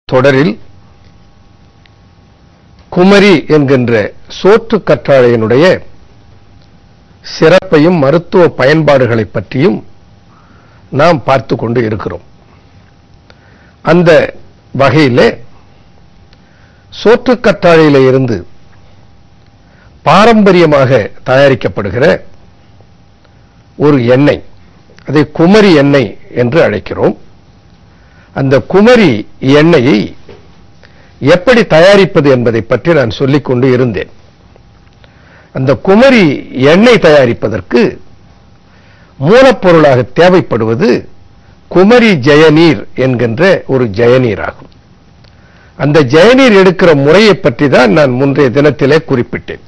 தொடரில் குமரி என்கின்ற சோற்று கற்றாழையினுடைய சிறப்பையும் மருத்துவ பயன்பாடுகளை பற்றியும் நாம் பார்த்து கொண்டு இருக்கிறோம் அந்த வகையிலே சோற்று கற்றாழையில இருந்து பாரம்பரியமாக தயாரிக்கப்படுகிற ஒரு எண்ணெய் அதை குமரி எண்ணெய் என்று அழைக்கிறோம் அந்த குமரி எண்ணெயை எப்படி தயாரிப்பது என்பதை பற்றி நான் சொல்லிக் கொண்டு இருந்தேன் அந்த குமரி எண்ணெய் தயாரிப்பதற்கு மூலப்பொருளாக தேவைப்படுவது குமரி ஜெயநீர் என்கின்ற ஒரு ஜெயநீர் ஆகும் அந்த ஜெயநீர் எடுக்கிற முறையை பற்றி தான் நான் முந்தைய தினத்திலே குறிப்பிட்டேன்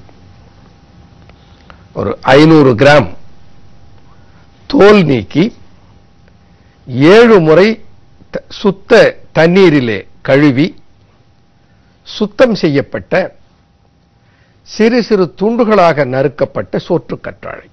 ஒரு ஐநூறு கிராம் தோல் நீக்கி ஏழு முறை த- சுத்த தண்ணீரிலே கழுவி சுத்தம் செய்யப்பட்ட சிறு சிறு துண்டுகளாக நறுக்கப்பட்ட சோற்று கற்றாழை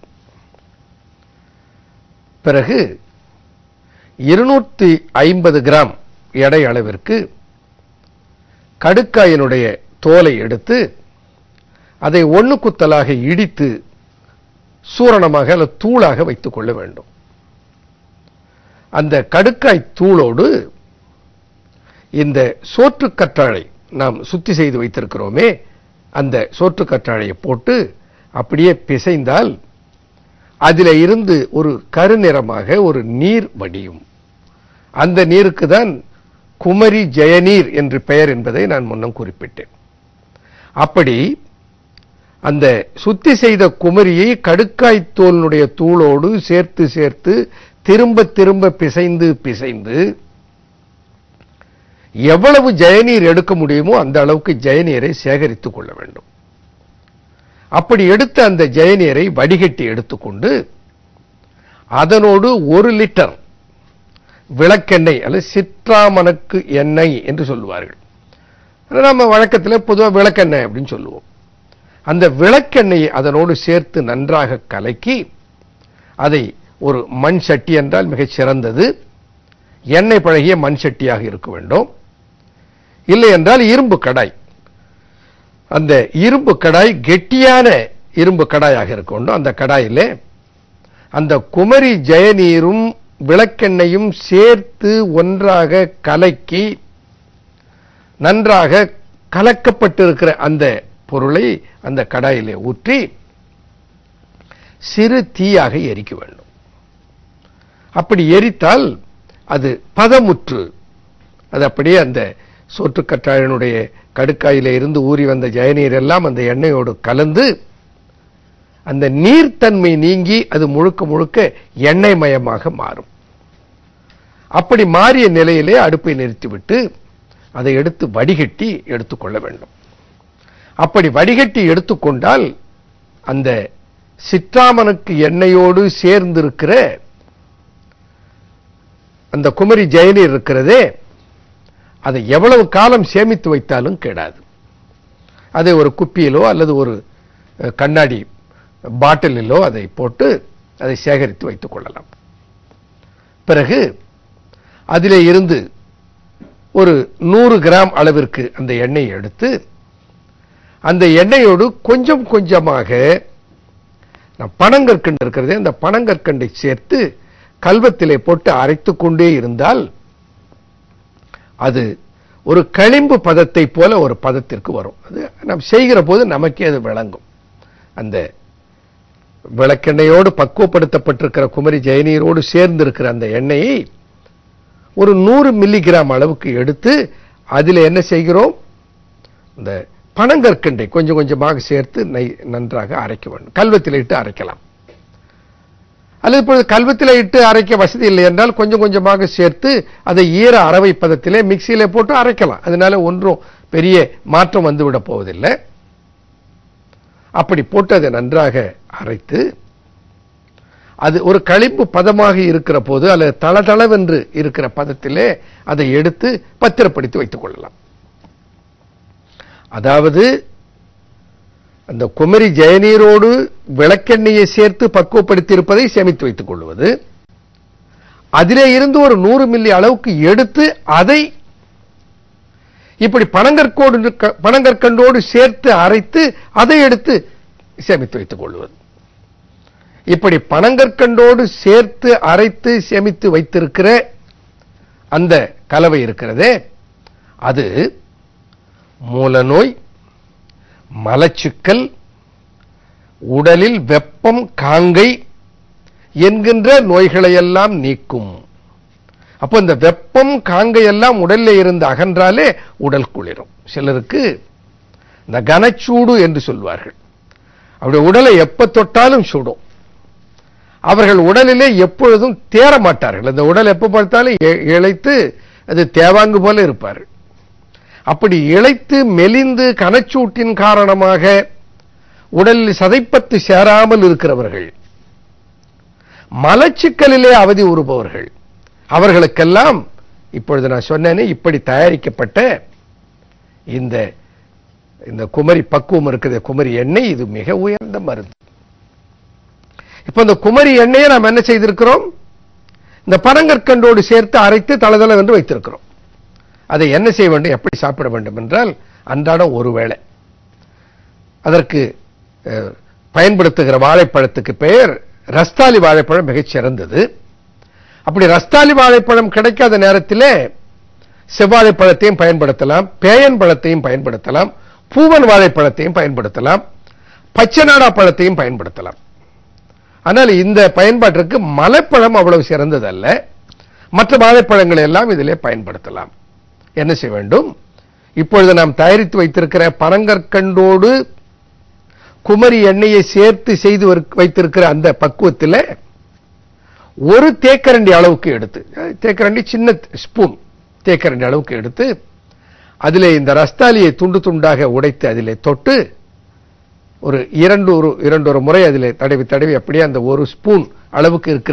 பிறகு இருநூத்தி ஐம்பது கிராம் எடை அளவிற்கு கடுக்காயினுடைய தோலை எடுத்து அதை ஒண்ணு குத்தலாக இடித்து சூரணமாக அல்லது தூளாக வைத்துக் கொள்ள வேண்டும் அந்த கடுக்காய் தூளோடு இந்த சோற்று கற்றாழை நாம் சுத்தி செய்து வைத்திருக்கிறோமே அந்த சோற்று கற்றாழையை போட்டு அப்படியே பிசைந்தால் அதிலே இருந்து ஒரு கருநிறமாக ஒரு நீர் வடியும் அந்த நீருக்கு தான் குமரி ஜெயநீர் என்று பெயர் என்பதை நான் முன்னம் குறிப்பிட்டேன் அப்படி அந்த சுத்தி செய்த குமரியை கடுக்காய் தோலினுடைய தூளோடு சேர்த்து சேர்த்து திரும்ப திரும்ப பிசைந்து பிசைந்து எவ்வளவு ஜெயநீர் எடுக்க முடியுமோ அந்த அளவுக்கு ஜெயநீரை சேகரித்துக் கொள்ள வேண்டும் அப்படி எடுத்த அந்த ஜெயநீரை வடிகட்டி எடுத்துக்கொண்டு அதனோடு ஒரு லிட்டர் விளக்கெண்ணெய் அல்லது சிற்றாமணக்கு எண்ணெய் என்று சொல்லுவார்கள் அது நம்ம வழக்கத்தில் பொதுவாக விளக்கெண்ணெய் அப்படின்னு சொல்லுவோம் அந்த விளக்கெண்ணெயை அதனோடு சேர்த்து நன்றாக கலக்கி அதை ஒரு மண் சட்டி என்றால் மிகச் சிறந்தது எண்ணெய் பழகிய மண் சட்டியாக இருக்க வேண்டும் இல்லை என்றால் இரும்பு கடாய் அந்த இரும்பு கடாய் கெட்டியான இரும்பு கடாயாக இருக்க வேண்டும் அந்த கடாயிலே அந்த குமரி ஜெயநீரும் விளக்கெண்ணையும் சேர்த்து ஒன்றாக கலக்கி நன்றாக கலக்கப்பட்டிருக்கிற அந்த பொருளை அந்த கடாயிலே ஊற்றி சிறு தீயாக எரிக்க வேண்டும் அப்படி எரித்தால் அது பதமுற்று அது அப்படியே அந்த சோற்றுக்கற்றாழனுடைய கடுக்காயில இருந்து ஊறி வந்த ஜெயநீர் எல்லாம் அந்த எண்ணெயோடு கலந்து அந்த நீர்த்தன்மை நீங்கி அது முழுக்க முழுக்க எண்ணெய் மயமாக மாறும் அப்படி மாறிய நிலையிலே அடுப்பை நிறுத்திவிட்டு அதை எடுத்து வடிகட்டி எடுத்துக்கொள்ள வேண்டும் அப்படி வடிகட்டி எடுத்துக்கொண்டால் அந்த சிற்றாமனுக்கு எண்ணெயோடு சேர்ந்திருக்கிற அந்த குமரி ஜெயநீர் இருக்கிறதே அதை எவ்வளவு காலம் சேமித்து வைத்தாலும் கெடாது அதை ஒரு குப்பியிலோ அல்லது ஒரு அஹ், கண்ணாடி பாட்டிலிலோ அதை போட்டு அதை சேகரித்து வைத்துக் கொள்ளலாம் பிறகு அதிலே இருந்து ஒரு நூறு கிராம் அளவிற்கு அந்த எண்ணெயை எடுத்து அந்த எண்ணெயோடு கொஞ்சம் கொஞ்சமாக நான் பனங்கற்கண்டு இருக்கிறதே அந்த பனங்கற்கண்டை சேர்த்து கல்வத்திலே போட்டு அரைத்துக் கொண்டே இருந்தால் அது ஒரு களிம்பு பதத்தை போல ஒரு பதத்திற்கு வரும் அது நாம் செய்கிற போது நமக்கே அது விளங்கும் அந்த விளக்கெண்ணெயோடு பக்குவப்படுத்தப்பட்டிருக்கிற குமரி ஜெயநீரோடு சேர்ந்து இருக்கிற அந்த எண்ணெயை ஒரு நூறு மில்லிகிராம் அளவுக்கு எடுத்து அதில் என்ன செய்கிறோம் இந்த பனங்கற்கண்டை கொஞ்சம் கொஞ்சமாக சேர்த்து நெய் நன்றாக அரைக்க வேண்டும் கல்வத்தில் இட்டு அரைக்கலாம் அல்லது இப்பொழுது கல்வத்தில் இட்டு அரைக்க வசதி இல்லை என்றால் கொஞ்சம் கொஞ்சமாக சேர்த்து அதை ஈர அரவை பதத்திலே மிக்சியிலே போட்டு அரைக்கலாம் அதனால ஒன்றும் பெரிய மாற்றம் வந்துவிட போவதில்லை அப்படி போட்டு அதை நன்றாக அரைத்து அது ஒரு களிம்பு பதமாக இருக்கிற போது அல்லது தளதளவென்று இருக்கிற பதத்திலே அதை எடுத்து பத்திரப்படுத்தி வைத்துக் கொள்ளலாம் அதாவது அந்த குமரி ஜெயநீரோடு விளக்கெண்ணெயை சேர்த்து பக்குவப்படுத்தி இருப்பதை சேமித்து வைத்துக் கொள்வது அதிலே இருந்து ஒரு நூறு மில்லி அளவுக்கு எடுத்து அதை இப்படி பனங்கற்கோடு பனங்கற்கண்டோடு சேர்த்து அரைத்து அதை எடுத்து சேமித்து வைத்துக் கொள்வது இப்படி பனங்கற்கண்டோடு சேர்த்து அரைத்து சேமித்து வைத்திருக்கிற அந்த கலவை இருக்கிறதே அது மூலநோய் மலச்சிக்கல் உடலில் வெப்பம் காங்கை என்கின்ற நோய்களையெல்லாம் நீக்கும் அப்போ இந்த வெப்பம் காங்கை எல்லாம் உடல்ல இருந்து அகன்றாலே உடல் குளிரும் சிலருக்கு இந்த கனச்சூடு என்று சொல்வார்கள் அப்படி உடலை எப்ப தொட்டாலும் சுடும் அவர்கள் உடலிலே எப்பொழுதும் தேற மாட்டார்கள் அந்த உடல் எப்ப பார்த்தாலும் இ- இளைத்து அது தேவாங்கு போல இருப்பார்கள் அப்படி இளைத்து மெலிந்து கனச்சூட்டின் காரணமாக உடலில் சதைப்பத்து சேராமல் இருக்கிறவர்கள் மலச்சிக்கலிலே அவதி உறுபவர்கள் அவர்களுக்கெல்லாம் இப்பொழுது நான் சொன்னேனே இப்படி தயாரிக்கப்பட்ட இந்த இந்த குமரி பக்குவம் இருக்குது குமரி எண்ணெய் இது மிக உயர்ந்த மருந்து இப்ப இந்த குமரி எண்ணெயை நாம் என்ன செய்திருக்கிறோம் இந்த பனங்கற்கண்டோடு சேர்த்து அரைத்து தளதள என்று வைத்திருக்கிறோம் அதை என்ன செய்ய வேண்டும் எப்படி சாப்பிட வேண்டும் என்றால் அன்றாடம் ஒரு வேளை அதற்கு அஹ், பயன்படுத்துகிற வாழைப்பழத்துக்கு பெயர் ரஸ்தாலி வாழைப்பழம் மிகச் சிறந்தது அப்படி ரஸ்தாலி வாழைப்பழம் கிடைக்காத நேரத்திலே செவ்வாழைப்பழத்தையும் பயன்படுத்தலாம் பேயன் பழத்தையும் பயன்படுத்தலாம் பூவன் வாழைப்பழத்தையும் பயன்படுத்தலாம் பச்சை நாடா பழத்தையும் பயன்படுத்தலாம் ஆனால் இந்த பயன்பாட்டிற்கு மலைப்பழம் அவ்வளவு சிறந்ததல்ல மற்ற வாழைப்பழங்களை எல்லாம் இதிலே பயன்படுத்தலாம் என்ன செய்ய வேண்டும் இப்பொழுது நாம் தயாரித்து வைத்திருக்கிற பனங்கற்கண்டோடு குமரி எண்ணெயை சேர்த்து செய்து வைக்- வைத்திருக்கிற அந்த பக்குவத்தில் ஒரு தேக்கரண்டி அளவுக்கு எடுத்து அஹ், தேக்கரண்டி சின்ன ஸ்பூன் தேக்கரண்டி அளவுக்கு எடுத்து அதிலே இந்த ரஸ்தாலியை துண்டு துண்டாக உடைத்து அதிலே தொட்டு ஒரு இரண்டு ஒரு இரண்டு ஒரு முறை அதிலே தடவி தடவி அப்படியே அந்த ஒரு ஸ்பூன் அளவுக்கு இருக்கிற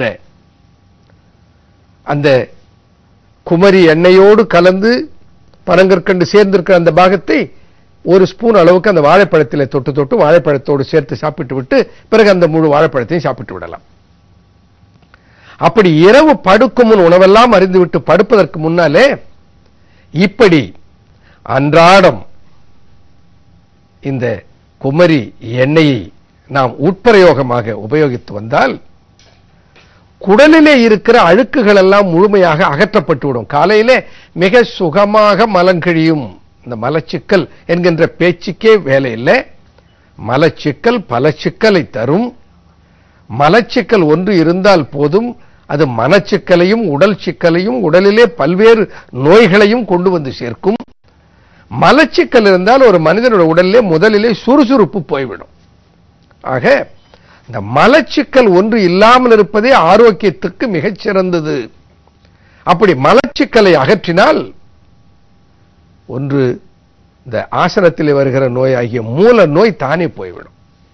அந்த குமரி எண்ணெயோடு கலந்து பனங்கற்கண்டு சேர்ந்திருக்கிற அந்த பாகத்தை ஒரு ஸ்பூன் அளவுக்கு அந்த வாழைப்பழத்தில் தொட்டு தொட்டு வாழைப்பழத்தோடு சேர்த்து சாப்பிட்டு விட்டு பிறகு அந்த முழு வாழைப்பழத்தையும் சாப்பிட்டு விடலாம் அப்படி இரவு படுக்கும் முன் உணவெல்லாம் அறிந்துவிட்டு படுப்பதற்கு முன்னாலே இப்படி அன்றாடம் இந்த குமரி எண்ணெயை நாம் உட்பிரயோகமாக உபயோகித்து வந்தால் குடலிலே இருக்கிற அழுக்குகள் எல்லாம் முழுமையாக அகற்றப்பட்டுவிடும் காலையிலே மிக சுகமாக மலங்கழியும் இந்த மலச்சிக்கல் என்கின்ற பேச்சுக்கே வேலை இல்லை மலச்சிக்கல் பல சிக்கலை தரும் மலச்சிக்கல் ஒன்று இருந்தால் போதும் அது மனச்சிக்கலையும் உடல் சிக்கலையும் உடலிலே பல்வேறு நோய்களையும் கொண்டு வந்து சேர்க்கும் மலச்சிக்கல் இருந்தால் ஒரு மனிதனுடைய உடலிலே முதலிலே சுறுசுறுப்பு போய்விடும் ஆக இந்த மலச்சிக்கல் ஒன்று இல்லாமல் இருப்பதே ஆரோக்கியத்துக்கு மிகச் சிறந்தது அப்படி மலச்சிக்கலை அகற்றினால் ஒன்று இந்த ஆசனத்திலே வருகிற நோய் ஆகிய மூல நோய் தானே போய்விடும்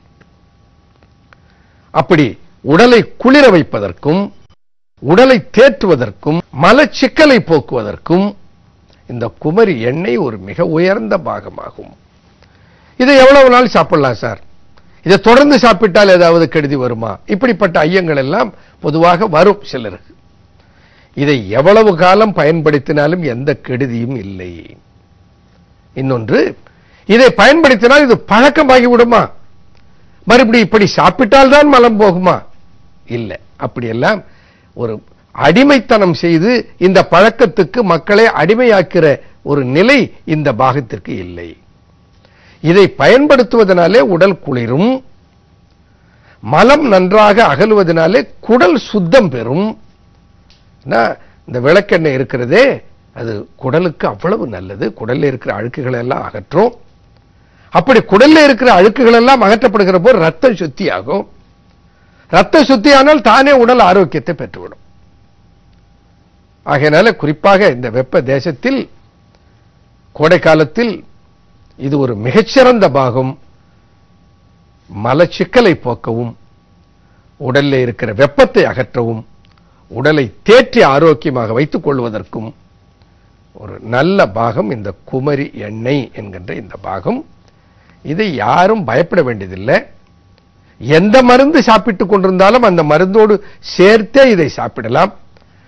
அப்படி உடலை குளிர வைப்பதற்கும் உடலை தேற்றுவதற்கும் மலச்சிக்கலை போக்குவதற்கும் இந்த குமரி எண்ணெய் ஒரு மிக உயர்ந்த பாகமாகும் இதை எவ்வளவு நாள் சாப்பிடலாம் சார் இதை தொடர்ந்து சாப்பிட்டால் ஏதாவது கெடுதி வருமா இப்படிப்பட்ட ஐயங்கள் எல்லாம் பொதுவாக வரும் சிலருக்கு இதை எவ்வளவு காலம் பயன்படுத்தினாலும் எந்த கெடுதியும் இல்லை இன்னொன்று இதை பயன்படுத்தினால் இது பழக்கமாகி விடுமா மறுபடியும் இப்படி சாப்பிட்டால் தான் மலம் போகுமா இல்லை அப்படியெல்லாம் ஒரு அடிமைத்தனம் செய்து இந்த பழக்கத்துக்கு மக்களை அடிமையாக்கிற ஒரு நிலை இந்த பாகத்திற்கு இல்லை இதை பயன்படுத்துவதனாலே உடல் குளிரும் மலம் நன்றாக அகலுவதனாலே குடல் சுத்தம் பெறும் நான் இந்த விளக்கெண்ணெய் இருக்கிறதே அது குடலுக்கு அவ்வளவு நல்லது குடல்ல இருக்கிற அழுக்குகளை எல்லாம் அகற்றும் அப்படி குடல்ல இருக்கிற அழுக்குகள் எல்லாம் அகற்றப்படுகிற போது ரத்தம் சுத்தியாகும் ரத்த சுத்தியானால் தானே உடல் ஆரோக்கியத்தை பெற்றுவிடும் ஆகையினால குறிப்பாக இந்த வெப்ப தேசத்தில் கோடை காலத்தில் இது ஒரு மிகச்சிறந்த பாகம் மலச்சிக்கலை போக்கவும் உடல்ல இருக்கிற வெப்பத்தை அகற்றவும் உடலை தேற்றி ஆரோக்கியமாக வைத்துக் கொள்வதற்கும் ஒரு நல்ல பாகம் இந்த குமரி எண்ணெய் என்கின்ற இந்த பாகம் இதை யாரும் பயப்பட வேண்டியதில்லை எந்த மருந்து சாப்பிட்டுக் கொண்டிருந்தாலும் அந்த மருந்தோடு சேர்த்தே இதை சாப்பிடலாம்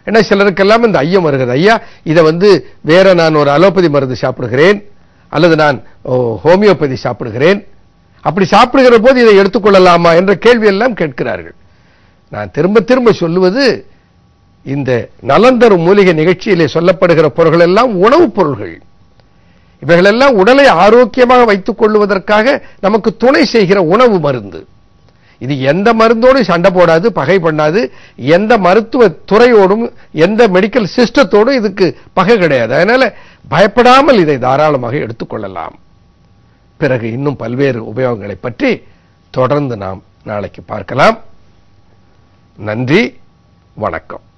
ஏன்னா சிலருக்கெல்லாம் இந்த ஐயம் வருகிறது ஐயா இதை வந்து வேற நான் ஒரு அலோபதி மருந்து சாப்பிடுகிறேன் அல்லது நான் ஓ, ஹோமியோபதி சாப்பிடுகிறேன் அப்படி சாப்பிடுகிற போது இதை எடுத்துக்கொள்ளலாமா என்ற கேள்வி எல்லாம் கேட்கிறார்கள் நான் திரும்ப திரும்ப சொல்லுவது இந்த நலன் தரும் மூலிகை நிகழ்ச்சியிலே சொல்லப்படுகிற பொருள்கள் எல்லாம் உணவுப் பொருள்கள் இவைகளெல்லாம் உடலை ஆரோக்கியமாக வைத்துக் கொள்வதற்காக நமக்கு துணை செய்கிற உணவு மருந்து இது எந்த மருந்தோடு சண்டை போடாது பகை பண்ணாது எந்த மருத்துவ துறையோடும் எந்த மெடிக்கல் சிஸ்டத்தோடும் இதுக்கு பகை கிடையாது அதனால பயப்படாமல் இதை தாராளமாக எடுத்துக்கொள்ளலாம் பிறகு இன்னும் பல்வேறு உபயோகங்களை பற்றி தொடர்ந்து நாம் நாளைக்கு பார்க்கலாம் நன்றி வணக்கம்